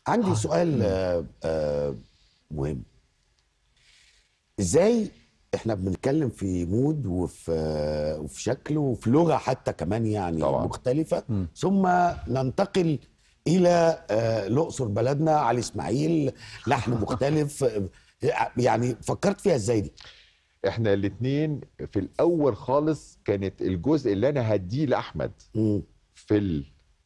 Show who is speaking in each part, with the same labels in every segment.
Speaker 1: عندي سؤال آه آه مهم ازاي احنا بنتكلم في مود وفي آه وفي شكل وفي لغه حتى كمان يعني
Speaker 2: طبعاً.
Speaker 1: مختلفه ثم ننتقل الى آه الاقصر بلدنا علي اسماعيل لحن مختلف آه، يعني فكرت فيها ازاي دي؟
Speaker 2: احنا الاثنين في الاول خالص كانت الجزء اللي انا هديه لاحمد
Speaker 1: مم.
Speaker 2: في ال-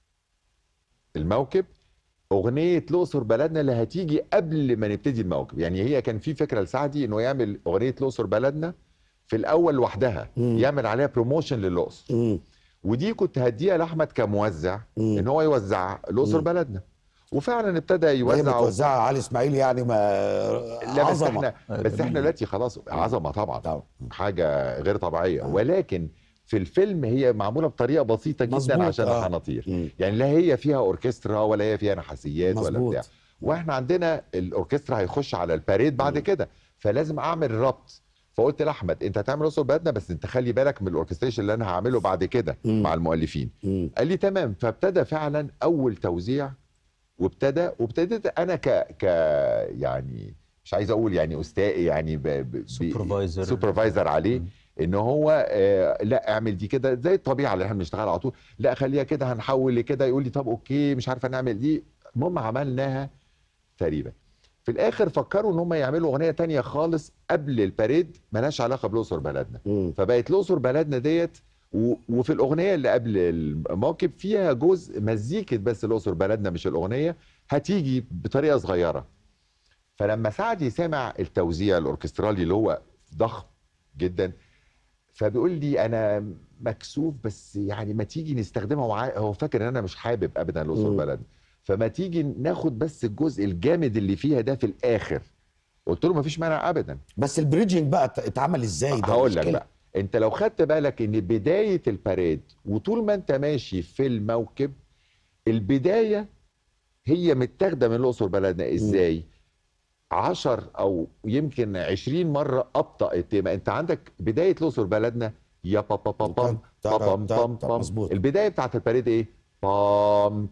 Speaker 2: الموكب اغنيه الاقصر بلدنا اللي هتيجي قبل ما نبتدي الموكب يعني هي كان في فكره لسعدي انه يعمل اغنيه الاقصر بلدنا في الاول لوحدها
Speaker 1: مم.
Speaker 2: يعمل عليها بروموشن للاقصر
Speaker 1: مم.
Speaker 2: ودي كنت هديها لاحمد كموزع
Speaker 1: مم.
Speaker 2: ان هو يوزع الاقصر
Speaker 1: مم.
Speaker 2: بلدنا وفعلا ابتدى
Speaker 1: وهي
Speaker 2: يوزع
Speaker 1: متوزعه علي اسماعيل يعني ما
Speaker 2: لا بس
Speaker 1: عظمه
Speaker 2: احنا بس احنا دلوقتي خلاص عظمه طبعا
Speaker 1: طبعا.
Speaker 2: حاجه غير طبيعيه
Speaker 1: آه.
Speaker 2: ولكن في الفيلم هي معموله بطريقه بسيطه جدا
Speaker 1: مظبوط،
Speaker 2: عشان
Speaker 1: آه.
Speaker 2: الحناطير
Speaker 1: مم.
Speaker 2: يعني لا هي فيها اوركسترا ولا هي فيها نحاسيات ولا
Speaker 1: مظبوط.
Speaker 2: بتاع واحنا عندنا الاوركسترا هيخش على الباريد بعد
Speaker 1: مم.
Speaker 2: كده فلازم اعمل ربط فقلت لاحمد انت هتعمل اقصر بلدنا بس انت خلي بالك من الاوركستريشن اللي انا هعمله بعد كده
Speaker 1: مم.
Speaker 2: مع المؤلفين
Speaker 1: مم.
Speaker 2: قال لي تمام فابتدى فعلا اول توزيع وابتدى وابتديت انا ك ك يعني مش عايز اقول يعني استاذ يعني ب... ب...
Speaker 3: Supervisor.
Speaker 2: سوبرفايزر عليه
Speaker 3: مم.
Speaker 2: ان هو آه لا اعمل دي كده زي الطبيعه اللي احنا بنشتغل على طول لا خليها كده هنحول لكده يقول لي طب اوكي مش عارفه نعمل دي المهم عملناها تقريبا في الاخر فكروا ان هم يعملوا اغنيه تانية خالص قبل الباريد ملهاش علاقه بالاقصر بلدنا
Speaker 1: مم.
Speaker 2: فبقت الاقصر بلدنا ديت و- وفي الاغنيه اللي قبل الموكب فيها جزء مزيكه بس الاقصر بلدنا مش الاغنيه هتيجي بطريقه صغيره فلما سعدي سمع التوزيع الاوركسترالي اللي هو ضخم جدا فبيقول لي انا مكسوف بس يعني ما تيجي نستخدمها وع- هو فاكر ان انا مش حابب ابدا الاقصر
Speaker 1: مم.
Speaker 2: بلدنا فما تيجي ناخد بس الجزء الجامد اللي فيها ده في الاخر قلت له ما فيش مانع ابدا
Speaker 1: بس البريدجنج بقى ات- اتعمل ازاي ده
Speaker 2: هقول لك
Speaker 1: المشكلة.
Speaker 2: بقى انت لو خدت بالك ان بدايه الباريد وطول ما انت ماشي في الموكب البدايه هي متاخده من الاقصر بلدنا ازاي عشر او يمكن عشرين مره ابطا التيمه انت عندك بدايه الاقصر بلدنا يا با با با بام با بام بام بام
Speaker 1: مظبوط.
Speaker 2: البدايه بتاعت الباريد ايه بام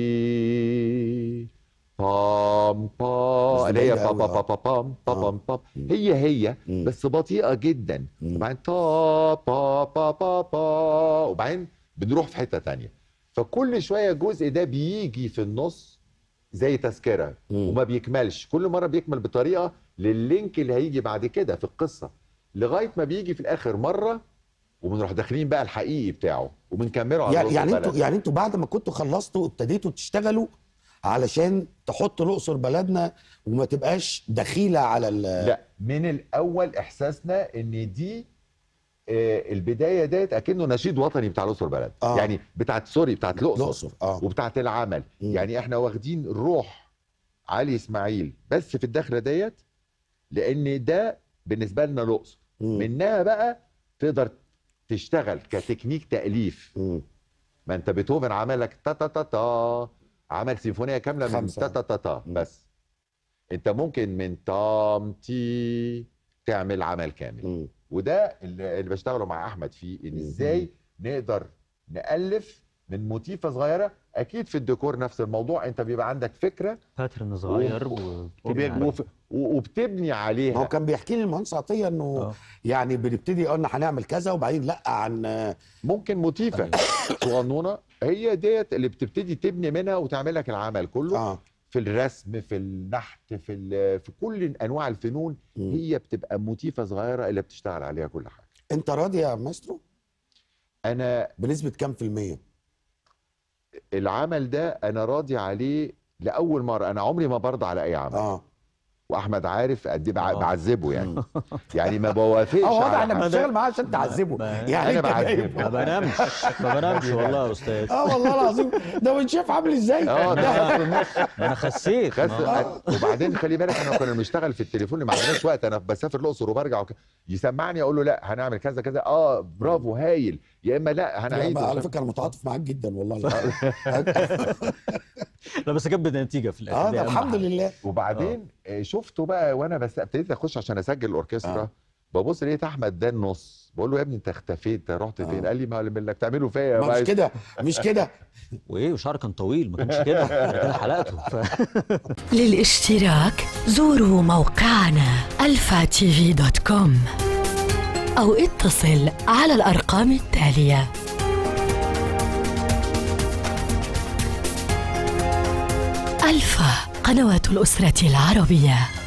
Speaker 2: بي بام با
Speaker 1: مش
Speaker 2: اللي هي
Speaker 1: بعيدة
Speaker 2: با
Speaker 1: أوي،
Speaker 2: با
Speaker 1: آه.
Speaker 2: با با بام با
Speaker 1: آه.
Speaker 2: بام بام
Speaker 1: مم.
Speaker 2: هي هي
Speaker 1: مم.
Speaker 2: بس بطيئه جدا
Speaker 1: مم.
Speaker 2: وبعدين تا با با با با وبعدين بنروح في حته تانية فكل شويه الجزء ده بيجي في النص زي تذكره
Speaker 1: مم.
Speaker 2: وما بيكملش كل مره بيكمل بطريقه لللينك اللي هيجي بعد كده في القصه لغايه ما بيجي في الاخر مره وبنروح داخلين بقى الحقيقي بتاعه وبنكمله على
Speaker 1: يعني
Speaker 2: الأقصر
Speaker 1: يعني انتوا
Speaker 2: بلد.
Speaker 1: يعني انتوا بعد ما كنتوا خلصتوا ابتديتوا تشتغلوا علشان تحطوا الاقصر بلدنا وما تبقاش دخيله على ال
Speaker 2: لا من الاول احساسنا ان دي آه، البدايه ديت اكنه نشيد وطني بتاع الاقصر بلد
Speaker 1: آه.
Speaker 2: يعني بتاعت سوري بتاعت الاقصر
Speaker 1: الاقصر اه
Speaker 2: وبتاعت العمل
Speaker 1: مم.
Speaker 2: يعني احنا واخدين روح علي اسماعيل بس في الدخله ديت لان ده بالنسبه لنا الاقصر
Speaker 1: مم.
Speaker 2: منها بقى تقدر تشتغل كتكنيك تاليف
Speaker 1: مم.
Speaker 2: ما انت بيتهوفن عمل لك تا تا تا تا عمل سيمفونيه كامله من
Speaker 1: خمسة.
Speaker 2: تا تا تا تا
Speaker 1: مم.
Speaker 2: بس انت ممكن من تام تي تعمل عمل كامل
Speaker 1: مم.
Speaker 2: وده اللي اللي بشتغله مع احمد فيه ان
Speaker 1: مم.
Speaker 2: ازاي نقدر نالف من موتيفه صغيره اكيد في الديكور نفس الموضوع انت بيبقى عندك فكره
Speaker 3: باترن صغير
Speaker 2: و-
Speaker 3: وبتبني عليه.
Speaker 2: وف- و- وبتبني
Speaker 1: ما هو
Speaker 2: عليها
Speaker 1: كان بيحكي لي المهندس عطيه انه
Speaker 3: آه.
Speaker 1: يعني بنبتدي قلنا هنعمل كذا وبعدين لا عن
Speaker 2: ممكن موتيفه صغنونه هي ديت اللي بتبتدي تبني منها وتعمل لك العمل كله
Speaker 1: اه
Speaker 2: في الرسم في النحت في ال- في كل انواع الفنون
Speaker 1: مم.
Speaker 2: هي بتبقى موتيفه صغيره اللي بتشتغل عليها كل حاجه
Speaker 1: انت راضي يا ماسترو
Speaker 2: انا
Speaker 1: بنسبه كام في الميه
Speaker 2: العمل ده انا راضي عليه لاول مره انا عمري ما برضى على اي عمل
Speaker 1: اه
Speaker 2: واحمد عارف قد ايه بع-
Speaker 3: آه.
Speaker 2: بعذبه يعني يعني ما بوافقش
Speaker 1: اه واضح
Speaker 2: على
Speaker 1: انك
Speaker 2: حاجة.
Speaker 1: بتشتغل معاه عشان تعذبه
Speaker 3: ما-
Speaker 1: يعني
Speaker 2: أنا
Speaker 1: انت
Speaker 2: بعذبه.
Speaker 1: جايب-
Speaker 3: ما بنامش ما بنامش والله يا استاذ
Speaker 1: اه والله العظيم ده وانت شايف عامل ازاي
Speaker 2: اه
Speaker 1: ده
Speaker 2: ده في النص
Speaker 3: ما انا خسيت
Speaker 2: خس
Speaker 3: ما-
Speaker 2: وبعدين خلي بالك احنا كنا بنشتغل في التليفون ما عندناش وقت انا بسافر الاقصر وبرجع وك... يسمعني اقول له لا هنعمل كذا كذا اه برافو هايل يا اما لا
Speaker 1: لا،
Speaker 2: هنعيد
Speaker 1: ما- على فكره انا متعاطف معاك جدا والله العظيم.
Speaker 3: لا بس جاب نتيجه في الاخر
Speaker 1: اه
Speaker 3: دي
Speaker 1: ده
Speaker 3: أهم
Speaker 1: الحمد
Speaker 3: حاجة.
Speaker 1: لله
Speaker 2: وبعدين آه. شفته بقى وانا بس ابتديت اخش عشان اسجل الاوركسترا
Speaker 1: آه.
Speaker 2: ببص لقيت احمد ده النص بقول له يا ابني انت اختفيت انت رحت فين
Speaker 1: آه.
Speaker 2: قال لي ما اللي بتعمله فيا يا
Speaker 1: ما مش
Speaker 2: بايظ.
Speaker 1: كده مش كده
Speaker 3: وايه وشعره كان طويل ما كانش كده ده كده حلقته ف...
Speaker 4: للاشتراك زوروا موقعنا الفا تي في دوت كوم أو اتصل على الأرقام التالية ألفا قنوات الأسرة العربية